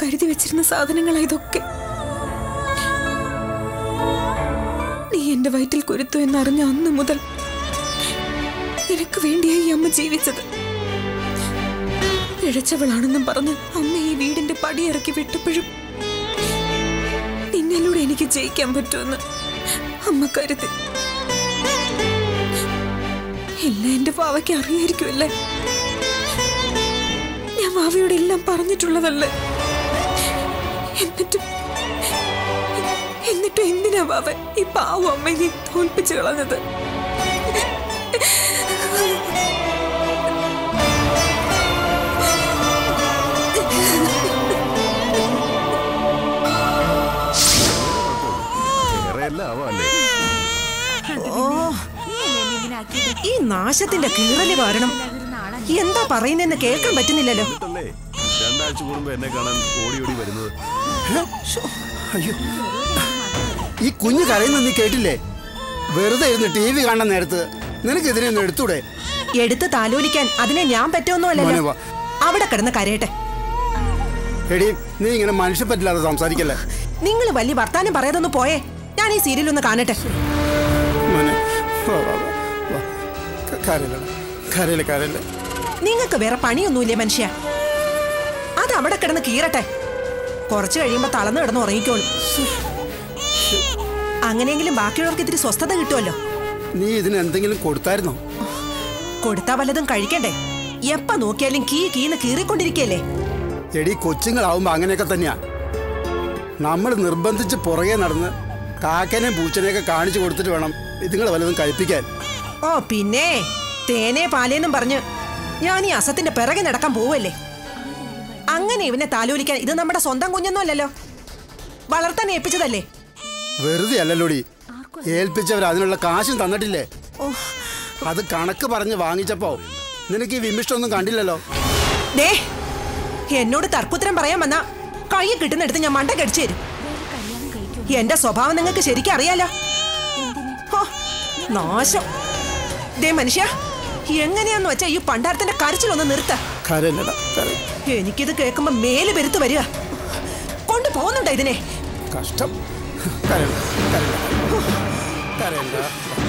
കരുതി വെച്ചിരുന്ന സാധനങ്ങളാ ഇതൊക്കെ നീ എന്റെ വയറ്റിൽ കുരുത്തു എന്നറിഞ്ഞ അന്ന് മുതൽ നിനക്ക് വേണ്ടിയായി ഈ അമ്മ ജീവിച്ചത് പിഴച്ചവളാണെന്നും പറഞ്ഞ് അമ്മ ഈ വീടിന്റെ പടിയിറക്കി വിട്ടപ്പോഴും നിന്നിലൂടെ എനിക്ക് ജയിക്കാൻ പറ്റുമെന്ന് അമ്മ കരുതി എല്ലാം എന്റെ പാവയ്ക്ക് അറിയായിരിക്കുമല്ലേ ഞാൻ വാവയോട് എല്ലാം പറഞ്ഞിട്ടുള്ളതല്ലേ എന്നിട്ടും എന്നിട്ടും എന്തിനാ വാവ ഈ പാവം അമ്മയെ തോൽപ്പിച്ചു കളഞ്ഞത് വേറെ എല്ലാം ആവാല്ലേ ഓ ഈ നാശത്തിന്റെ കീറല് കാരണം എന്താ പറയുന്നെന്ന് കേൾക്കാൻ പറ്റുന്നില്ലല്ലോ എന്നിട്ടല്ലേ രണ്ടാഴ്ച കൂടുമ്പോ എന്നെ കാണാൻ ഓടി ഓടി വരുന്നത് അയ്യോ ഈ കുഞ്ഞ് കരയുന്ന നീ കേട്ടില്ലേ വെറുതെ ഇരുന്ന് ടി വി കാണാൻ നേരത്ത് നിനക്ക് ഇതിനെ ഒന്ന് എടുത്തൂടെ എടുത്ത് താലോലിക്കാൻ അതിനെ ഞാൻ പറ്റുമൊന്നും മോനെ അല്ലല്ലോ വാ. അവിടെ കിടന്ന് കരയട്ടെ എടി നീ ഇങ്ങനെ മനുഷ്യപ്പറ്റില്ലാതെ സംസാരിക്കല്ലേ നിങ്ങൾ വലിയ വർത്താനം പറയാതൊന്ന് പോയേ ഞാൻ ഈ സീരിയൽ ഒന്ന് കാണട്ടെ മോനെ വാ, വാ, വാ, വാ. ക- കരയില്ലടാ കരയില്ല കരയില്ല നിങ്ങൾക്ക് വേറെ പണിയൊന്നുമില്ലേ മനുഷ്യ അത് അവിടെ കിടന്ന് കീറട്ടെ കുറച്ച് കഴിയുമ്പോ തളർന്നു കിടന്ന് ഉറങ്ങിക്കോളും അങ്ങനെയെങ്കിലും ബാക്കിയുള്ളവർക്ക് ഇത്തിരി സ്വസ്ഥത കിട്ടുമല്ലോ നീ ഇതിന് എന്തെങ്കിലും കൊടുത്തായിരുന്നോ കൊടുത്താ വല്ലതും കഴിക്കണ്ടേ എപ്പ നോക്കിയാലും കീ കീന്ന് കീറിക്കൊണ്ടിരിക്കല്ലേ എടി കൊച്ചുങ്ങളാവുമ്പോ അങ്ങനെയൊക്കെ തന്നെയാ നമ്മൾ നിർബന്ധിച്ച് പുറകെ നടന്ന് കാക്കനെയും പൂച്ചനെയൊക്കെ കാണിച്ചു കൊടുത്തിട്ട് വേണം ഇതുങ്ങളെ വല്ലതും കഴിപ്പിക്കാൻ ഓ പിന്നെ തേനെ പാലേന്നും പറഞ്ഞ് ഞാൻ ഈ അസത്തിന്റെ പിറകെ നടക്കാൻ പോവല്ലേ അങ്ങനെ ഇവനെ താലോലിക്കാൻ ഇത് നമ്മുടെ സ്വന്തം കുഞ്ഞൊന്നും അല്ലല്ലോ വളർത്താൻ ഏൽപ്പിച്ചതല്ലേ വെറുതെ അല്ലല്ലോടി ഏൽപ്പിച്ചവർ അതിനുള്ള കാശും തന്നിട്ടില്ലേ ഓ അത് കണക്ക് പറഞ്ഞ് വാങ്ങിച്ചപ്പോ നിനക്ക് ഈ വിമിഷ്ടമൊന്നും കണ്ടില്ലല്ലോ ദേ എന്നോട് തർക്കുത്തരം പറയാൻ വന്ന കൈ കിട്ടുന്നെടുത്ത് ഞാൻ മണ്ട കടിച്ചു തരും എന്റെ സ്വഭാവം നിങ്ങൾക്ക് ശരിക്കും അറിയാലോ ഹോ, നാശം ദേ മനുഷ്യ എങ്ങനെയാന്ന് വെച്ചാ ഈ പണ്ടാരത്തിന്റെ കരച്ചിലൊന്ന് നിർത്ത കരയില്ലടാ കര എനിക്കിത് കേൾക്കുമ്പോ മേല് പെരുത്ത് വരിക കൊണ്ടു പോകുന്നുണ്ടോ ഇതിനെ കഷ്ടം കരയില്ല കരയില്ല കരയില്ല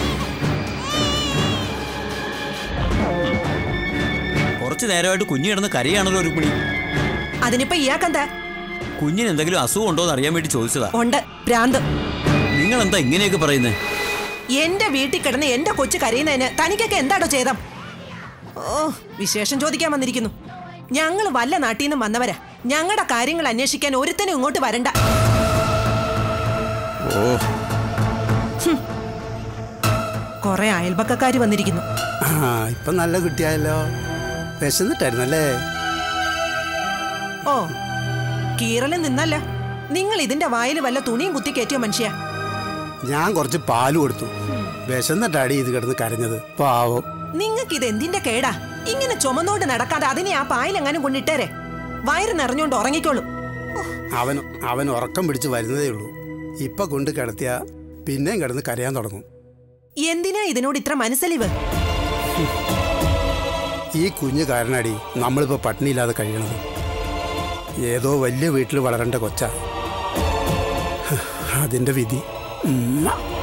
കുറച്ചു നേരമായിട്ട് കുഞ്ഞു കിടന്ന് കരയാണല്ലോ ഒരു പിടി അതിനിപ്പോ ഇയാക്കെന്താ കുഞ്ഞിന് എന്തെങ്കിലും അസുഖം ഉണ്ടോ എന്ന് അറിയാൻ വേണ്ടി ചോദിച്ചതാ ഉണ്ട് ഭ്രാന്ത് നിങ്ങൾ എന്താ ഇങ്ങനെയൊക്കെ പറയുന്നത് എന്റെ വീട്ടിൽ കിടന്ന് എന്റെ കൊച്ചു കരയുന്നതിന് തനിക്കൊക്കെ എന്താടോ ചെയ്തം ഓ വിശേഷം ചോദിക്കാൻ വന്നിരിക്കുന്നു ഞങ്ങൾ വല്ല നാട്ടിൽ നിന്നും വന്നവരാ ഞങ്ങളുടെ കാര്യങ്ങൾ അന്വേഷിക്കാൻ ഒരുത്തനും ഇങ്ങോട്ട് വരണ്ട ഓ കുറെ അയൽപക്കക്കാര് വന്നിരിക്കുന്നു ആ ഇപ്പൊ നല്ല കുട്ടിയായല്ലോ വിശന്നിട്ടായിരുന്നല്ലേ ഓ കീറല് നിന്നല്ല നിങ്ങൾ ഇതിന്റെ വായിൽ വല്ല തുണിയും കുത്തി കയറ്റിയോ മനുഷ്യ ഞാൻ കുറച്ച് പാല് കൊടുത്തു വിശന്നിട്ടാടി ഇത് കിടന്ന് കരഞ്ഞത് പാവം നിങ്ങൾക്ക് ഇത് എന്തിന്റെ കേടാ ഇങ്ങനെ ചുമന്നോണ്ട് നടക്കാതെ അതിനെ ആ പായലെങ്ങാനും കൊണ്ടിട്ടേരെ വയറ് നിറഞ്ഞോണ്ട് ഉറങ്ങിക്കോളും അവൻ അവൻ ഉറക്കം പിടിച്ച് വരുന്നതേ ഉള്ളൂ ഇപ്പൊ കൊണ്ട് കിടത്തിയ പിന്നെയും കിടന്ന് കരയാൻ തുടങ്ങും എന്തിനാ ഇതിനോട് ഇത്ര മനസ്സലിവ് ഈ കുഞ്ഞ് കാരണടി നമ്മളിപ്പോ പട്ടിണിയില്ലാതെ കഴിയണത് ഏതോ വലിയ വീട്ടിൽ വളരേണ്ട കൊച്ച അതിന്റെ വിധി ഉമ്മ.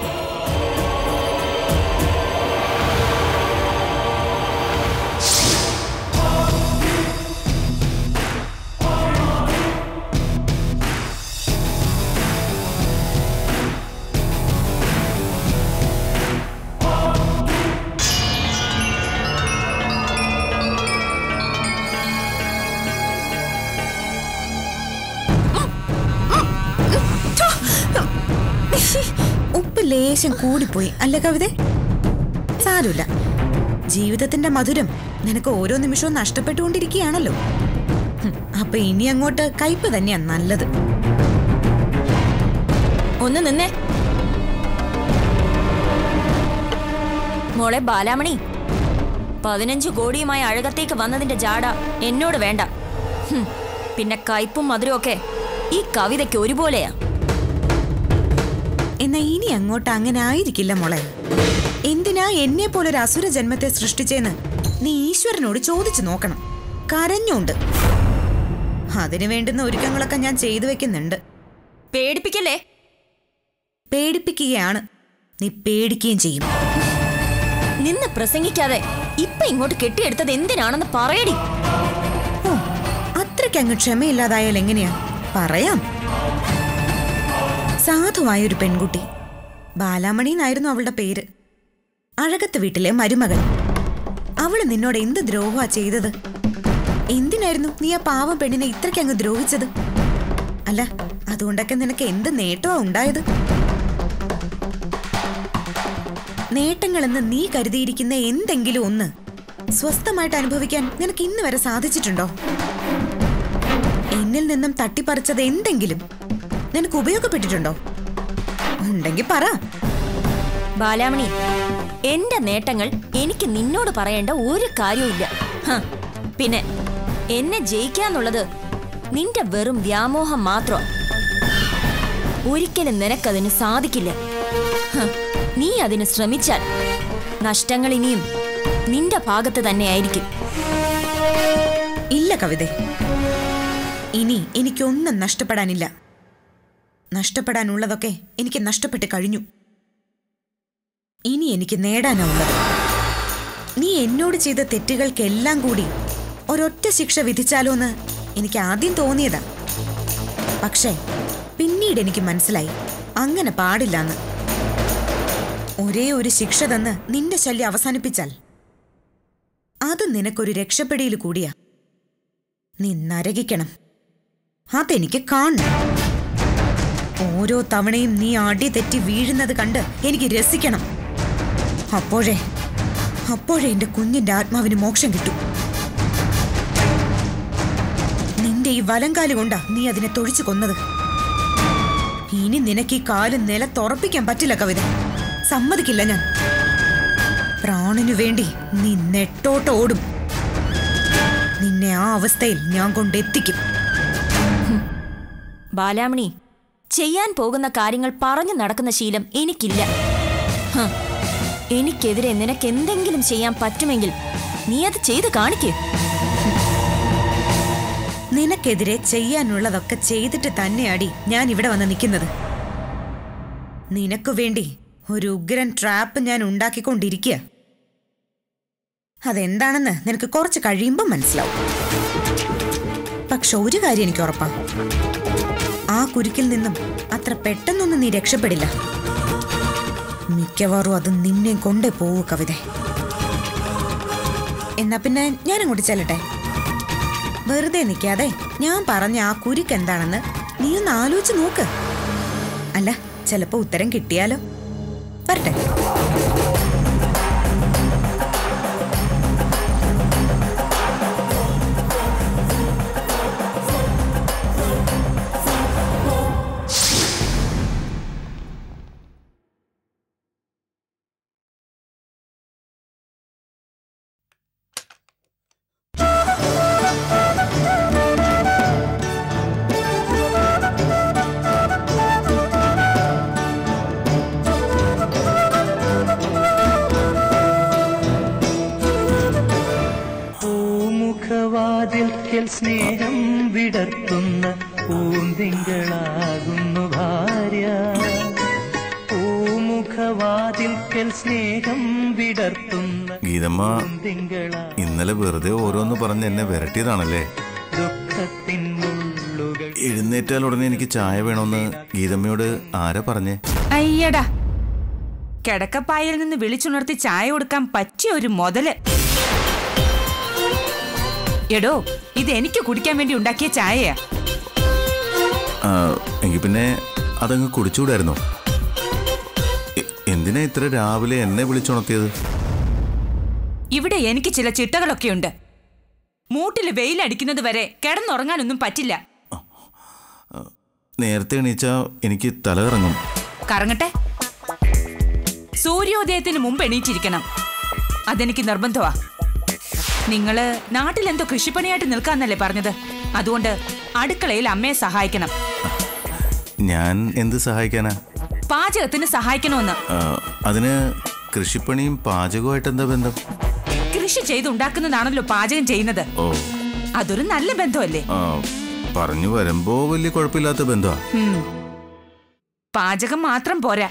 ഉപ്പ് ലേശം കൂടിപ്പോയി അല്ലേ കവിത സാരമില്ല ജീവിതത്തിന്റെ മധുരം നിനക്ക് ഓരോ നിമിഷവും നഷ്ടപ്പെട്ടുകൊണ്ടിരിക്കുകയാണല്ലോ ഹും, അപ്പൊ ഇനി അങ്ങോട്ട് കയ്പ് തന്നെയാ നല്ലത് ഒന്ന് നിന്നേ മോളെ ബാലാമണി പതിനഞ്ച് കോടിയുമായി അഴകത്തേക്ക് വന്നതിന്റെ ജാട എന്നോട് വേണ്ട ഹും, പിന്നെ കയ്പും മധുരവും ഒക്കെ ഈ കവിതയ്ക്ക് ഒരുപോലെയാ എന്നാ ഇനി അങ്ങോട്ട് അങ്ങനെ ആയിരിക്കില്ല മോളെ എന്തിനാ എന്നെ പോലൊരു അസുര ജന്മത്തെ സൃഷ്ടിച്ചേന്ന് നീ ഈശ്വരനോട് ചോദിച്ചു നോക്കണം കരഞ്ഞോണ്ട് അതിനു വേണ്ടുന്ന ഒരുക്കങ്ങളൊക്കെ ഞാൻ ചെയ്തു വെക്കുന്നുണ്ട് പേടിപ്പിക്കല്ലേ പേടിപ്പിക്കുകയാണ് നീ പേടിക്കുകയും ചെയ്യും നിന്ന് പ്രസംഗിക്കാതെ ഇപ്പൊ ഇങ്ങോട്ട് കെട്ടിയെടുത്തത് എന്തിനാണെന്ന് പറയടി ഓ അത്രയ്ക്ക് അങ്ങ് ക്ഷമയില്ലാതായാൽ എങ്ങനെയാ പറയാം സാധുവായ ഒരു പെൺകുട്ടി ബാലാമണി എന്നായിരുന്നു അവളുടെ പേര് അഴകത്ത് വീട്ടിലെ മരുമകൾ അവള് നിന്നോട് എന്ത് ദ്രോഹമാ ചെയ്തത് എന്തിനായിരുന്നു നീ ആ പാവം പെണ്ണിനെ ഇത്രയ്ക്ക് അങ്ങ് ദ്രോഹിച്ചത് അല്ല അതുകൊണ്ടൊക്കെ നിനക്ക് എന്ത് നേട്ടമാ ഉണ്ടായത് നേട്ടങ്ങളെന്ന് നീ കരുതിയിരിക്കുന്ന എന്തെങ്കിലും ഒന്ന് സ്വസ്ഥമായിട്ട് അനുഭവിക്കാൻ നിനക്ക് ഇന്ന് വരെ സാധിച്ചിട്ടുണ്ടോ എന്നിൽ നിന്നും തട്ടിപ്പറിച്ചത് എന്തെങ്കിലും നിനക്ക് ഉപയോഗപ്പെട്ടിട്ടുണ്ടോ ഉണ്ടെങ്കിൽ പറ ബാലാമണി എന്റെ നേട്ടങ്ങൾ എനിക്ക് നിന്നോട് പറയേണ്ട ഒരു കാര്യവുമില്ല ഹ, പിന്നെ എന്നെ ജയിക്കാന്നുള്ളത് നിന്റെ വെറും വ്യാമോഹം മാത്രം ഒരിക്കലും നിനക്കതിന് സാധിക്കില്ല ഹ, നീ അതിന് ശ്രമിച്ചാൽ നഷ്ടങ്ങൾ ഇനിയും നിന്റെ ഭാഗത്ത് തന്നെയായിരിക്കും ഇല്ല കവിതേ ഇനി എനിക്കൊന്നും നഷ്ടപ്പെടാനില്ല നഷ്ടപ്പെടാനുള്ളതൊക്കെ എനിക്ക് നഷ്ടപ്പെട്ട് കഴിഞ്ഞു ഇനി എനിക്ക് നേടാനാ ഉള്ളത് നീ എന്നോട് ചെയ്ത തെറ്റുകൾക്കെല്ലാം കൂടി ഒരൊറ്റ ശിക്ഷ വിധിച്ചാലോ എന്ന് എനിക്ക് ആദ്യം തോന്നിയതാ പക്ഷേ പിന്നീട് എനിക്ക് മനസ്സിലായി അങ്ങനെ പാടില്ലാന്ന് ഒരേ ഒരു ശിക്ഷ തന്ന് നിന്റെ ശല്യം അവസാനിപ്പിച്ചാൽ അത് നിനക്കൊരു രക്ഷപ്പെടിയിൽ കൂടിയാ നീ നരകിക്കണം അതെനിക്ക് കാണണം ഓരോ തവണയും നീ അടി തെറ്റി വീഴുന്നത് കണ്ട് എനിക്ക് രസിക്കണം അപ്പോഴേ അപ്പോഴേ എന്റെ കുഞ്ഞിന്റെ ആത്മാവിന് മോക്ഷം കിട്ടും നിന്റെ ഈ വലങ്കാല് കൊണ്ടാ നീ അതിനെ തൊഴിച്ചു കൊന്നത് ഇനി നിനക്ക് ഈ കാല് നിലത്തുറപ്പിക്കാൻ പറ്റില്ല കവിത സമ്മതിക്കില്ല ഞാൻ പ്രാണനു വേണ്ടി നീ നെട്ടോട്ട് ഓടും നിന്നെ ആ അവസ്ഥയിൽ ഞാൻ കൊണ്ടെത്തിക്കും ബാലാമണി ചെയ്യാൻ പോകുന്ന കാര്യങ്ങൾ പറഞ്ഞു നടക്കുന്ന ശീലം എനിക്കില്ല ഹ, എനിക്കെതിരെ നിനക്ക് എന്തെങ്കിലും ചെയ്യാൻ പറ്റുമെങ്കിൽ നീ അത് ചെയ്ത് കാണിക്കേ നിനക്കെതിരെ ചെയ്യാനുള്ളതൊക്കെ ചെയ്തിട്ട് തന്നെയാടി ഞാൻ ഇവിടെ വന്ന് നിൽക്കുന്നത് നിനക്കു വേണ്ടി ഒരു ഉഗ്രൻ ട്രാപ്പ് ഞാൻ ഉണ്ടാക്കിക്കൊണ്ടിരിക്കുക അതെന്താണെന്ന് നിനക്ക് കുറച്ച് കഴിയുമ്പോൾ മനസ്സിലാവും പക്ഷെ ഒരു കാര്യം എനിക്ക് ഉറപ്പാ ആ കുരുക്കിൽ നിന്നും അത്ര പെട്ടെന്നൊന്നും നീ രക്ഷപ്പെടില്ല മിക്കവാറും അത് നിന്നെ കൊണ്ടേ പോവൂ കവിത എന്നാ പിന്നെ ഞാൻ അങ്ങോട്ട് ചെല്ലട്ടെ വെറുതെ നിൽക്കാതെ ഞാൻ പറഞ്ഞ ആ കുരുക്ക് എന്താണെന്ന് നീ ഒന്ന് ആലോചിച്ച് നോക്ക് അല്ല ചിലപ്പോ ഉത്തരം കിട്ടിയാലോ വരട്ടെ പൂമുഖവാതിൽക്കൽ സ്നേഹം വിടർത്തുന്ന പൂന്തിങ്കളാകുന്നു ഭാര്യ പൂമുഖവാതിൽക്കൽ സ്നേഹം വിടർത്തുന്ന ഗീതമ്മ പൂന്തിങ്കളാ ഇന്നലെ വെറുതെ ഓരോന്ന് പറഞ്ഞ് എന്നെ വിരട്ടിയതാണല്ലേ ദുഃഖത്തിൻ മുള്ളുകൾ എഴുന്നേറ്റാൽ ഉടനെ എനിക്ക് ചായ വേണമെന്ന് ഗീതമ്മയോട് ആരാ പറഞ്ഞേ അയ്യടാ കിടക്കപ്പായിൽ നിന്ന് വിളിച്ചുണർത്തി ചായ കൊടുക്കാൻ പറ്റിയ ഒരു മുതല് എടോ ഇത് എനിക്ക് കുടിക്കാൻ വേണ്ടി ഉണ്ടാക്കിയ ചായയാ ആ, എങ്കിൽ പിന്നെ അതങ്ങ് കുടിച്ചുകൂടായിരുന്നോ എ- എന്തിനാ ഇത്ര രാവിലെ എന്നെ വിളിച്ചുണർത്തിയത് ഇവിടെ എനിക്ക് ചില ചിട്ടകളൊക്കെയുണ്ട് മൂട്ടിൽ വെയിലടിക്കുന്നത് വരെ കിടന്നുറങ്ങാനൊന്നും പറ്റില്ല നേരത്തെ എണീച്ചാ എനിക്ക് തലകറങ്ങും കറങ്ങട്ടെ സൂര്യോദയത്തിന് മുമ്പ് എണീറ്റിരിക്കണം അതെനിക്ക് നിർബന്ധമാ നിങ്ങള് നാട്ടിലെന്തോ കൃഷിപ്പണിയായിട്ട് നിൽക്കാന്നല്ലേ പറഞ്ഞത് അതുകൊണ്ട് അടുക്കളയിൽ അമ്മയെ സഹായിക്കണം ഞാൻ എന്ത് സഹായിക്കാനാ പാചകത്തിന് സഹായിക്കണമെന്ന് ആ, അതിന് കൃഷിപ്പണിയും പാചകവുമായിട്ട് എന്താ ബന്ധം കൃഷി ചെയ്തുണ്ടാക്കുന്നതാണല്ലോ പാചകം ചെയ്യുന്നത് ഓ അതൊരു നല്ല ബന്ധമല്ലേ ആ, പറഞ്ഞു വരുമ്പോ വലിയ കുഴപ്പമില്ലാത്ത ബന്ധമാ ഉം. പാചകം മാത്രം പോരാ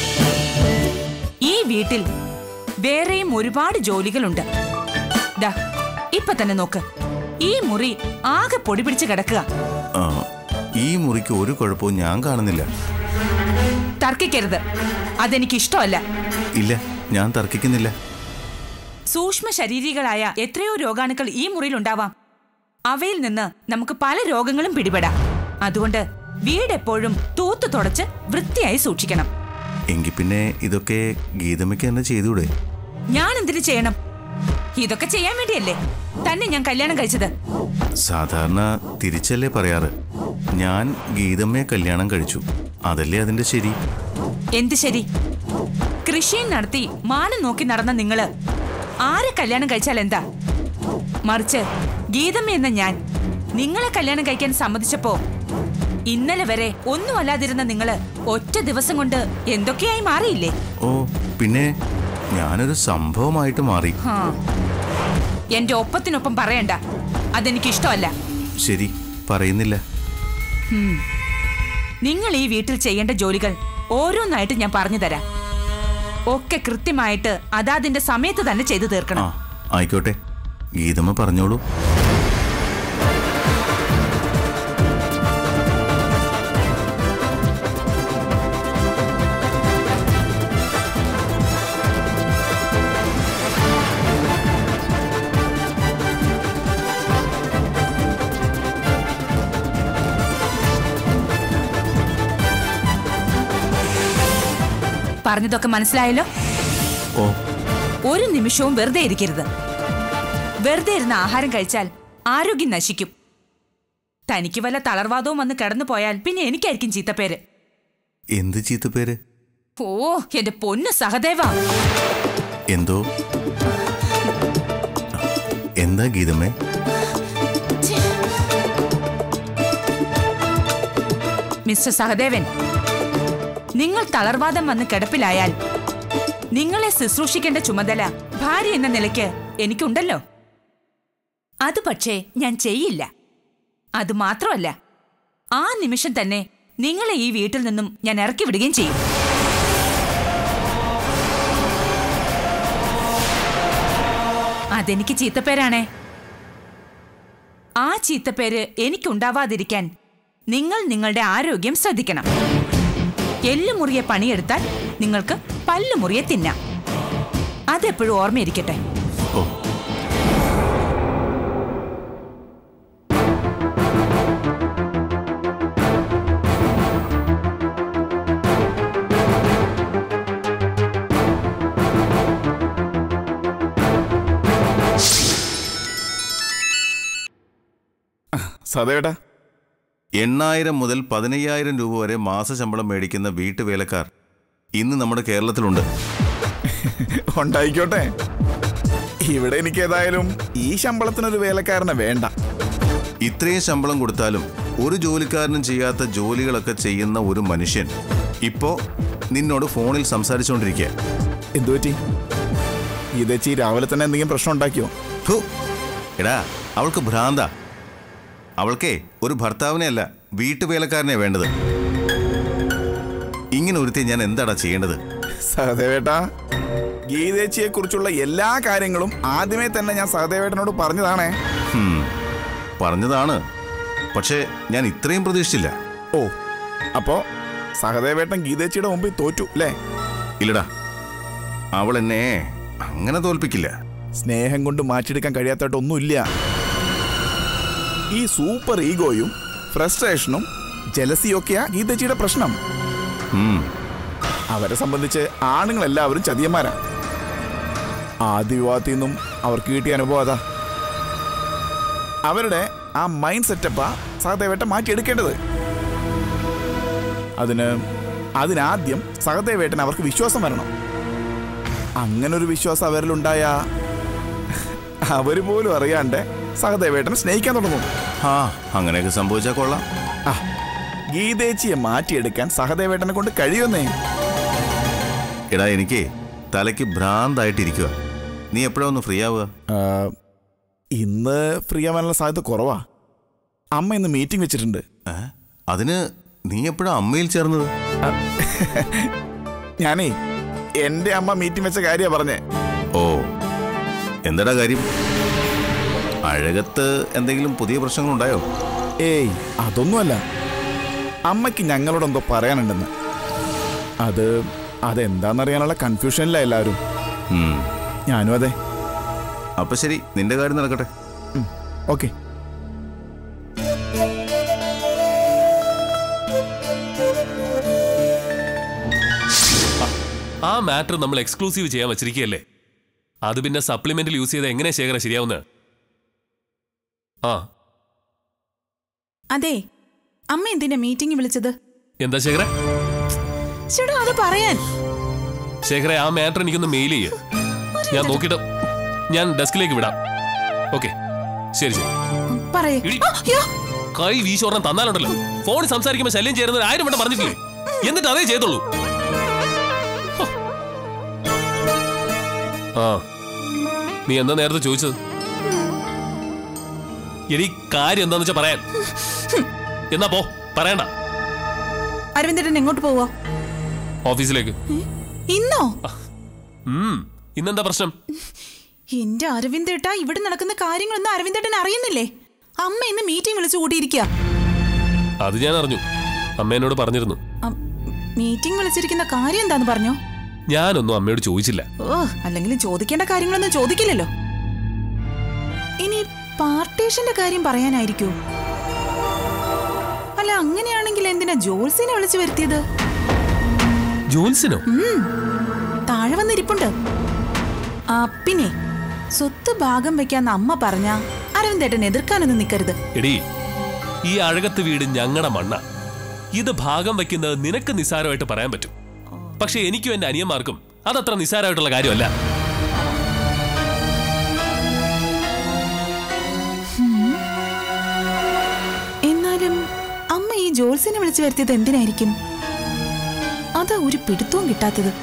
ഈ വീട്ടിൽ വേറെയും ഒരുപാട് ജോലികളുണ്ട് ദാ ഇപ്പൊ തന്നെ നോക്ക് ഈ മുറി ആകെ പൊടി പിടിച്ച് കിടക്കുക ആ, ഈ മുറിക്ക് ഒരു കുഴപ്പവും ഞാൻ കാണുന്നില്ല തർക്കിക്കരുത് അതെനിക്ക് ഇഷ്ടമല്ല ഇല്ല ഞാൻ തർക്കിക്കുന്നില്ല സൂക്ഷ്മ ശരീരികളായ എത്രയോ രോഗാണുക്കൾ ഈ മുറിയിൽ ഉണ്ടാവാം അവയിൽ നിന്ന് നമുക്ക് പല രോഗങ്ങളും പിടിപെടാം അതുകൊണ്ട് വീട് എപ്പോഴും തൂത്തു തുടച്ച് വൃത്തിയായി സൂക്ഷിക്കണം എങ്കിൽ പിന്നെ ഇതൊക്കെ ഗീതമ്മയ്ക്ക് തന്നെ ചെയ്തുകൂടെ ഞാൻ എന്തിനു ചെയ്യണം ഇതൊക്കെ ചെയ്യാൻ വേണ്ടിയല്ലേ തന്നെ ഞാൻ കല്യാണം കഴിച്ചത് സാധാരണ തിരിച്ചല്ലേ പറയാറ് ഞാൻ ഗീതമ്മയെ കല്യാണം കഴിച്ചു അതല്ലേ അതിന്റെ ശരി എന്ത് ശരി കൃഷിയും നടത്തി മാനം നോക്കി നടന്ന നിങ്ങള് ആരെ കല്യാണം കഴിച്ചാൽ എന്താ മറിച്ച് ഗീതമ്മ എന്ന ഞാൻ നിങ്ങളെ കല്യാണം കഴിക്കാൻ സമ്മതിച്ചപ്പോ ഇന്നലെ വരെ ഒന്നുമല്ലാതിരുന്ന നിങ്ങള് ഒറ്റ ദിവസം കൊണ്ട് എന്തൊക്കെയായി മാറിയില്ലേ ഓ പിന്നെ ഞാനൊരു സംഭവമായിട്ട് മാറി ഹാ. എന്റെ ഒപ്പത്തിനൊപ്പം പറയണ്ട അതെനിക്ക് ഇഷ്ടമല്ല ശരി പറയുന്നില്ല ഉം. നിങ്ങൾ ഈ വീട്ടിൽ ചെയ്യേണ്ട ജോലികൾ ഓരോന്നായിട്ട് ഞാൻ പറഞ്ഞു തരാം ഒക്കെ കൃത്യമായിട്ട് അതാതിന്റെ സമയത്ത് തന്നെ ചെയ്തു ആ തീർക്കണം ആയിക്കോട്ടെ ഗീതമ്മ പറഞ്ഞോളൂ പറഞ്ഞതൊക്കെ മനസ്സിലായല്ലോ ഓ ഒരു നിമിഷവും വെറുതെ ഇരിക്കരുത് വെറുതെ ഇരുന്ന് ആഹാരം കഴിച്ചാൽ ആരോഗ്യം നശിക്കും തനിക്ക് വല്ല തളർവാദവും വന്ന് കിടന്നു പോയാൽ പിന്നെ എനിക്കായിരിക്കും ചീത്തപ്പേര് എന്ത് ചീത്തപ്പേര് ഓ എന്റെ പൊന്ന് സഹദേവ എന്തോ എന്താ ഗീതമ്മേ മിസ്റ്റർ സഹദേവൻ നിങ്ങൾ തളർവാദം വന്ന് കിടപ്പിലായാൽ നിങ്ങളെ ശുശ്രൂഷിക്കേണ്ട ചുമതല ഭാര്യ എന്ന നിലയ്ക്ക് എനിക്കുണ്ടല്ലോ അത് പക്ഷേ ഞാൻ ചെയ്യില്ല അത് മാത്രമല്ല ആ നിമിഷം തന്നെ നിങ്ങളെ ഈ വീട്ടിൽ നിന്നും ഞാൻ ഇറക്കി വിടുകയും ചെയ്യും അതെനിക്ക് ചീത്തപ്പേരാണേ ആ ചീത്തപ്പേര് എനിക്കുണ്ടാവാതിരിക്കാൻ നിങ്ങൾ നിങ്ങളുടെ ആരോഗ്യം ശ്രദ്ധിക്കണം എല്ല് മുറിയെ പണിയെടുത്താൽ നിങ്ങൾക്ക് പല്ല് മുറിയെ തിന്നാം അതെപ്പോഴും ഓർമ്മയിരിക്കട്ടെ ഓ സതേട്ടാ എണ്ണായിരം മുതൽ പതിനയ്യായിരം രൂപ വരെ മാസശമ്പളം മേടിക്കുന്ന വീട്ടുവേലക്കാർ ഇന്ന് നമ്മുടെ കേരളത്തിലുണ്ട് ഉണ്ടായിക്കോട്ടെ ഇവിടെ എനിക്ക് ഏതായാലും ഈ ശമ്പളത്തിനൊരു വേലക്കാരനെ വേണ്ട ഇത്രയും ശമ്പളം കൊടുത്താലും ഒരു ജോലിക്കാരനും ചെയ്യാത്ത ജോലികളൊക്കെ ചെയ്യുന്ന ഒരു മനുഷ്യൻ ഇപ്പോ നിന്നോട് ഫോണിൽ സംസാരിച്ചുകൊണ്ടിരിക്കുക എന്തുപറ്റി ഇതേച്ചി രാവിലെ തന്നെ എന്തെങ്കിലും പ്രശ്നം ഉണ്ടാക്കിയോ ഫു, എടാ അവൾക്ക് ഭ്രാന്ത അവൾക്കേ ഒരു ഭർത്താവിനെ അല്ല വീട്ടുവേലക്കാരനെ വേണ്ടത് ഇങ്ങനെ ഒരുത്തി ഞാൻ എന്താടാ ചെയ്യേണ്ടത് സഹദേവേട്ടാ ഗീതേച്ചിയെ കുറിച്ചുള്ള എല്ലാ കാര്യങ്ങളും ആദ്യമേ തന്നെ ഞാൻ സഹദേവേട്ടനോട് പറഞ്ഞതാണേ ഹും, പറഞ്ഞതാണ് പക്ഷേ ഞാൻ ഇത്രയും പ്രതീക്ഷിച്ചില്ല ഓ അപ്പോ സഹദേവേട്ടൻ ഗീതേച്ചിയുടെ മുമ്പിൽ തോറ്റു അല്ലേ ഇല്ലടാ അവൾ എന്നെ അങ്ങനെ തോൽപ്പിക്കില്ല സ്നേഹം കൊണ്ട് മാറ്റിയെടുക്കാൻ കഴിയാത്തതായിട്ടൊന്നുമില്ല ഈ സൂപ്പർ ഈഗോയും ഫ്രസ്ട്രേഷനും ജലസിയൊക്കെയാ ഗീതച്ചിയുടെ പ്രശ്നം ഉം, അവരെ സംബന്ധിച്ച് ആണുങ്ങളെല്ലാവരും ചതിയന്മാരാ ആദ്യ വിവാഹത്തിൽ നിന്നും അവർക്ക് കിട്ടിയ അനുഭവം അതാ അവരുടെ ആ മൈൻഡ് സെറ്റപ്പാ സഹദേവേട്ടൻ മാറ്റിയെടുക്കേണ്ടത് അതിന് അതിനാദ്യം സഹദേവേട്ടൻ അവർക്ക് വിശ്വാസം വരണം അങ്ങനൊരു വിശ്വാസം അവരിലുണ്ടായ അവര് പോലും അറിയാണ്ട് സഹദേവേട്ടനെ സ്നേഹിക്കാൻ തുടങ്ങും ആ അങ്ങനെയൊക്കെ സംഭവിച്ചാൽ കൊള്ളാം ആ ഗീതേച്ചിയെ മാറ്റിയെടുക്കാൻ സഹദേവേട്ടനെ കൊണ്ട് കഴിയുന്നേ എടാ എനിക്ക് തലയ്ക്ക് ഭ്രാന്തായിട്ടിരിക്കുക നീ എപ്പോഴാ ഒന്ന് ഫ്രീ ആവുക ആ, ഇന്ന് ഫ്രീ ആവാനുള്ള സാധ്യത കുറവാ അമ്മ ഇന്ന് മീറ്റിംഗ് വെച്ചിട്ടുണ്ട് ഏ? അതിന് നീ എപ്പോഴാ അമ്മയിൽ ചേർന്നത് ഞാനേ എൻ്റെ അമ്മ മീറ്റിംഗ് വെച്ച കാര്യമാണ് പറഞ്ഞേ ഓ എന്താടാ കാര്യം അഴകത്ത് എന്തെങ്കിലും പുതിയ പ്രശ്നങ്ങളുണ്ടായോ ഏയ് അതൊന്നുമല്ല അമ്മയ്ക്ക് ഞങ്ങളോട് എന്തോ പറയാനുണ്ടെന്ന് അത് അതെന്താണെന്നറിയാനുള്ള കൺഫ്യൂഷനില്ല എല്ലാവരും ഉം. ഞാനും അതെ അപ്പൊ ശരി നിന്റെ കാര്യം നടക്കട്ടെ ഓക്കെ ആ മാറ്റർ നമ്മൾ എക്സ്ക്ലൂസീവ് ചെയ്യാൻ വെച്ചിരിക്കുകയല്ലേ അത് പിന്നെ സപ്ലിമെന്റിൽ യൂസ് ചെയ്ത് എങ്ങനെ ശേഖര ശരിയാവുന്നത് ആ അതെ അമ്മ എന്തിനാ മീറ്റിംഗ് വിളിച്ചത് എന്താ ശേഖര ചേട്ടാ അത് പറയാൻ ശേഖര ആ മാറ്റർ എനിക്കൊന്ന് മെയിൽ ചെയ്യ ഞാൻ നോക്കിയിട്ട് ഞാൻ ഡെസ്കിലേക്ക് വിടാം ഓക്കെ ശരി ശരി പറയേ ഇടി. കൈ വീശോർണം തന്നാലുണ്ടല്ലോ ഫോണിൽ സംസാരിക്കുമ്പോൾ ശല്യം ചേരുന്നത് ആരും ഇവിടെ പറഞ്ഞിട്ടില്ലേ എന്നിട്ട് അതേ ചെയ്തുള്ളൂ ഹോ. ആ നീ എന്താ നേരത്തെ ചോദിച്ചത് എടി കാര്യം എന്താന്ന് വെച്ചാ പറയാൻ എന്നാ പോ പറയണ്ട അരവിന്ദേട്ടൻ എങ്ങോട്ട് പോവോ ഓഫീസിലേക്ക് ഇന്നോ ഉം ഇന്നെന്താ പ്രശ്നം എന്റെ അരവിന്ദേട്ട ഇവിടെ നടക്കുന്ന കാര്യങ്ങളൊന്നും അരവിന്ദേട്ടൻ അറിയുന്നില്ലേ അമ്മ ഇന്ന് മീറ്റിംഗ് വിളിച്ചു കൂട്ടിയിരിക്കുക അത് ഞാൻ അറിഞ്ഞു അമ്മ എന്നോട് പറഞ്ഞിരുന്നു മീറ്റിംഗ് വിളിച്ചിരിക്കുന്ന കാര്യം എന്താന്ന് പറഞ്ഞോ ഞാനൊന്നും അമ്മയോട് ചോദിച്ചില്ല ഓ അല്ലെങ്കിലും ചോദിക്കേണ്ട കാര്യങ്ങളൊന്നും ചോദിക്കില്ലല്ലോ ഇനി പാർട്ടീഷന്റെ കാര്യം പറയാനായിരിക്കോ അല്ല അങ്ങനെയാണെങ്കിൽ എന്തിനാ ജോൽസിനെ വിളിച്ചു വരുത്തിയത് ജോൽസിനോ ഉം, താഴെ വന്നിരിപ്പുണ്ട് ആ പിന്നെ സ്വത്ത് ഭാഗം വെക്കാന്ന് അമ്മ പറഞ്ഞ അരവിന്ദേട്ടൻ എതിർക്കാനൊന്നും നിൽക്കരുത് എടി ഈ അഴകത്ത് വീട് ഞങ്ങളുടെ മണ്ണ ഇത് ഭാഗം വയ്ക്കുന്നത് നിനക്ക് നിസ്സാരമായിട്ട് പറയാൻ പറ്റും പക്ഷെ എനിക്കും എന്റെ അനിയന്മാർക്കും അതത്ര നിസ്സാരമായിട്ടുള്ള കാര്യമല്ല എന്നാലും അമ്മ ഈ ജോൽസിനെ വിളിച്ചു വരുത്തിയത് എന്തിനായിരിക്കും അതാ ഒരു പിടുത്തവും കിട്ടാത്തത്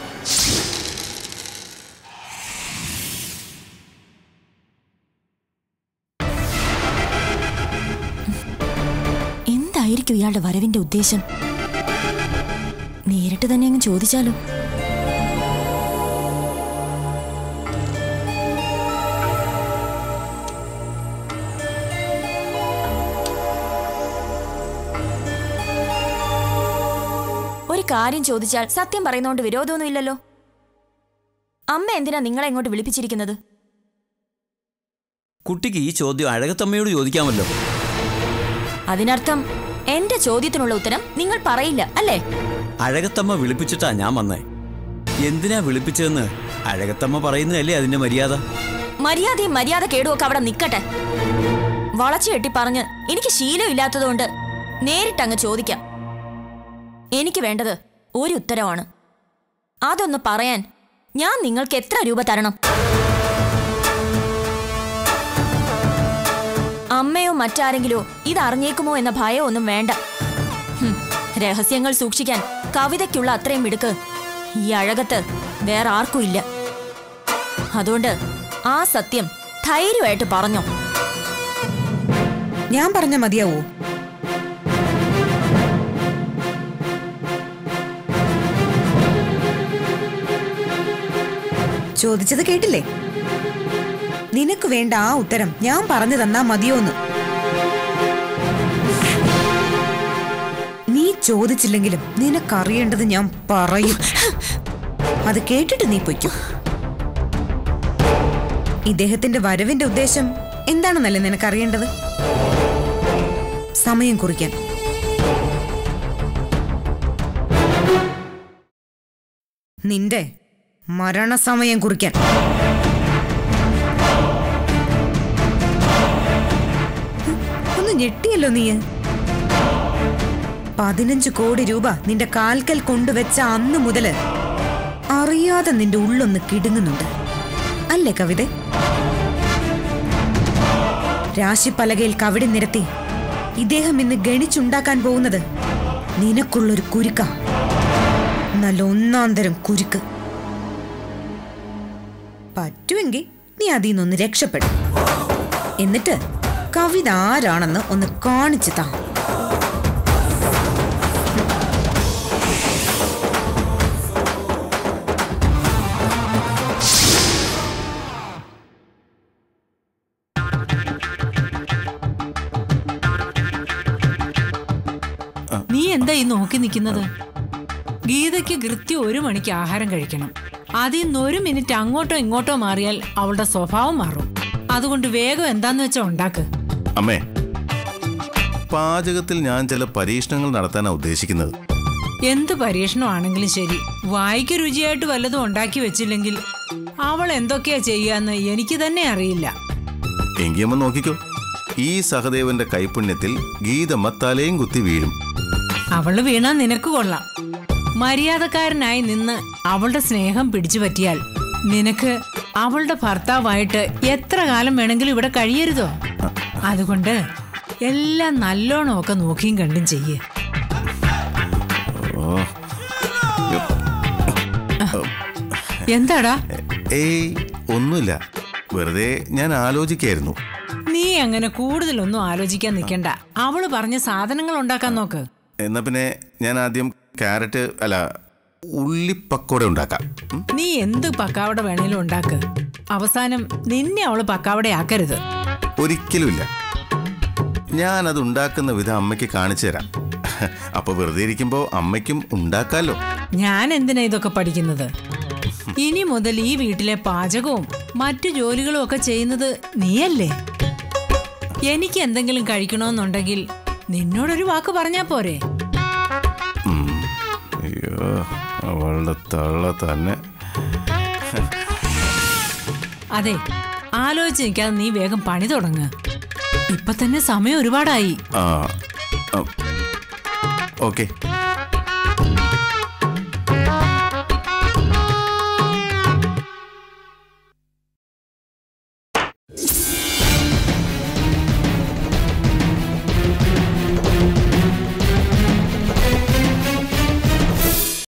എന്തായിരിക്കും ഇയാളുടെ വരവിന്റെ ഉദ്ദേശം നേരിട്ട് തന്നെ അങ്ങ് ചോദിച്ചാലോ ഒരു കാര്യം ചോദിച്ചാൽ സത്യം പറയുന്നോണ്ട് വിരോധമൊന്നുമില്ലല്ലോ അമ്മ എന്തിനാ നിങ്ങളെ ഇങ്ങോട്ട് വിളിപ്പിച്ചിരിക്കുന്നത് കുട്ടിക്ക് ഈ ചോദ്യം അഴകത്തമ്മയോട് ചോദിക്കാമല്ലോ അതിനർത്ഥം എന്റെ ചോദ്യത്തിനുള്ള ഉത്തരം നിങ്ങൾ പറയില്ല അല്ലേ അഴകത്തമ്മ വിളിപ്പിച്ചിട്ടാ ഞാൻ വന്നേ എന്തിനാ വിളിപ്പിച്ചതെന്ന് അഴകത്തമ്മ പറയുന്നതല്ലേ അതിന്റെ മര്യാദ മര്യാദയും മര്യാദ കേടുമൊക്കെ അവിടെ നിൽക്കട്ടെ വളച്ചു കെട്ടി പറഞ്ഞ് എനിക്ക് ശീലമില്ലാത്തതുകൊണ്ട് നേരിട്ടങ്ങ് ചോദിക്കാം എനിക്ക് വേണ്ടത് ഒരു ഉത്തരവാണ് അതൊന്ന് പറയാൻ ഞാൻ നിങ്ങൾക്ക് എത്ര രൂപ തരണം അമ്മയോ മറ്റാരെങ്കിലോ ഇത് അറിഞ്ഞേക്കുമോ എന്ന ഭയമോ ഒന്നും വേണ്ട ഹും, രഹസ്യങ്ങൾ സൂക്ഷിക്കാൻ കവിതയ്ക്കുള്ള അത്രയും മിടുക്ക് ഈ അഴകത്ത് വേറെ ആർക്കും ഇല്ല അതുകൊണ്ട് ആ സത്യം ധൈര്യമായിട്ട് പറഞ്ഞോ ഞാൻ പറഞ്ഞ മതിയാവോ ചോദിച്ചത് കേട്ടില്ലേ നിനക്ക് വേണ്ട ആ ഉത്തരം ഞാൻ പറഞ്ഞു തന്നാ മതിയോന്ന് നീ ചോദിച്ചില്ലെങ്കിലും നിനക്കറിയേണ്ടത് ഞാൻ പറയും അത് കേട്ടിട്ട് നീ പൊയ്ക്കും ഇദ്ദേഹത്തിന്റെ വരവിന്റെ ഉദ്ദേശം എന്താണെന്നല്ലേ നിനക്കറിയേണ്ടത് സമയം കുറിക്കാൻ നിന്റെ മരണസമയം കുറിക്കാൻ ഒന്ന് ഞെട്ടിയല്ലോ നീ പതിനഞ്ച് കോടി രൂപ നിന്റെ കാൽക്കൽ കൊണ്ടുവച്ച അന്ന് മുതല് അറിയാതെ നിന്റെ ഉള്ളൊന്ന് കിടുങ്ങുന്നുണ്ട് അല്ലേ കവിത രാശിപ്പലകയിൽ കവിടി നിരത്തി ഇദ്ദേഹം ഇന്ന് ഗണിച്ചുണ്ടാക്കാൻ പോകുന്നത് നിനക്കുള്ളൊരു കുരുക്ക നല്ല ഒന്നാം തരം കുരുക്ക് പറ്റുമെങ്കിൽ നീ അതിൽ നിന്നൊന്ന് രക്ഷപ്പെടും എന്നിട്ട് കവിത ആരാണെന്ന് ഒന്ന് കാണിച്ചു താ നീ എന്താ ഈ നോക്കി നിൽക്കുന്നത് ഗീതയ്ക്ക് കൃത്യം ഒരു മണിക്ക് ആഹാരം കഴിക്കണം അതിൽ നിന്ന് ഒരു മിനിറ്റ് അങ്ങോട്ടോ ഇങ്ങോട്ടോ മാറിയാൽ അവളുടെ സ്വഭാവം മാറും അതുകൊണ്ട് വേഗം എന്താന്ന് വെച്ചാ ഉണ്ടാക്ക് അമ്മേ പാചകത്തിൽ ഞാൻ ചില പരീക്ഷണങ്ങൾ നടത്താനാണ് ഉദ്ദേശിക്കുന്നത് എന്ത് പരീക്ഷണമാണെങ്കിലും ശരി വായിക്ക് രുചിയായിട്ട് വല്ലതും ഉണ്ടാക്കി വെച്ചില്ലെങ്കിൽ അവൾ എന്തൊക്കെയാ ചെയ്യാന്ന് എനിക്ക് തന്നെ അറിയില്ല എങ്കിയമ്മ നോക്കിക്കോ ഈ സഹദേവന്റെ കൈപുണ്യത്തിൽ ഗീതമ്മ തലയും കുത്തി വീഴും അവള് വീണാ നിനക്ക് കൊള്ളാം മര്യാദക്കാരനായി നിന്ന് അവളുടെ സ്നേഹം പിടിച്ചു പറ്റിയാൽ നിനക്ക് അവളുടെ ഭർത്താവായിട്ട് എത്ര കാലം വേണമെങ്കിലും ഇവിടെ കഴിയരുതോ അതുകൊണ്ട് എല്ലാം നല്ലോണമൊക്കെ നോക്കിയും കണ്ടും ചെയ്യേ ഓ എന്താടാ ഏയ് ഒന്നുമില്ല വെറുതെ ഞാൻ ആലോചിക്കായിരുന്നു നീ അങ്ങനെ കൂടുതലൊന്നും ആലോചിക്കാൻ നിൽക്കണ്ട അവള് പറഞ്ഞ സാധനങ്ങൾ ഉണ്ടാക്കാൻ നോക്ക് എന്നാ പിന്നെ ഞാൻ ആദ്യം ക്യാരറ്റ് അല്ല ഉള്ളിപ്പക്കോട ഉണ്ടാക്കാം ഉം? നീ എന്ത് പക്കാവട വേണേലും ഉണ്ടാക്ക് അവസാനം നിന്നെ അവള് പക്കാവടയാക്കരുത് ഒരിക്കലുമില്ല ഞാൻ അത് ഉണ്ടാക്കുന്ന വിധം അമ്മയ്ക്ക് കാണിച്ചു തരാം അപ്പൊ വെറുതെ ഇരിക്കുമ്പോ അമ്മയ്ക്കും ഉണ്ടാക്കാലോ ഞാൻ എന്തിനാ ഇതൊക്കെ പഠിക്കുന്നത് ഇനി മുതൽ ഈ വീട്ടിലെ പാചകവും മറ്റു ജോലികളും ഒക്കെ ചെയ്യുന്നത് നീയല്ലേ എനിക്ക് എന്തെങ്കിലും കഴിക്കണമെന്നുണ്ടെങ്കിൽ നിന്നോടൊരു വാക്ക് പറഞ്ഞാ പോരെ ഉം. അയ്യോ അവളുടെ തള്ള തന്നെ അതെ ആലോചിച്ച് നിൽക്കാതെ നീ വേഗം പണി തുടങ്ങ് ഇപ്പൊ തന്നെ സമയം ഒരുപാടായി ആ ഓക്കെ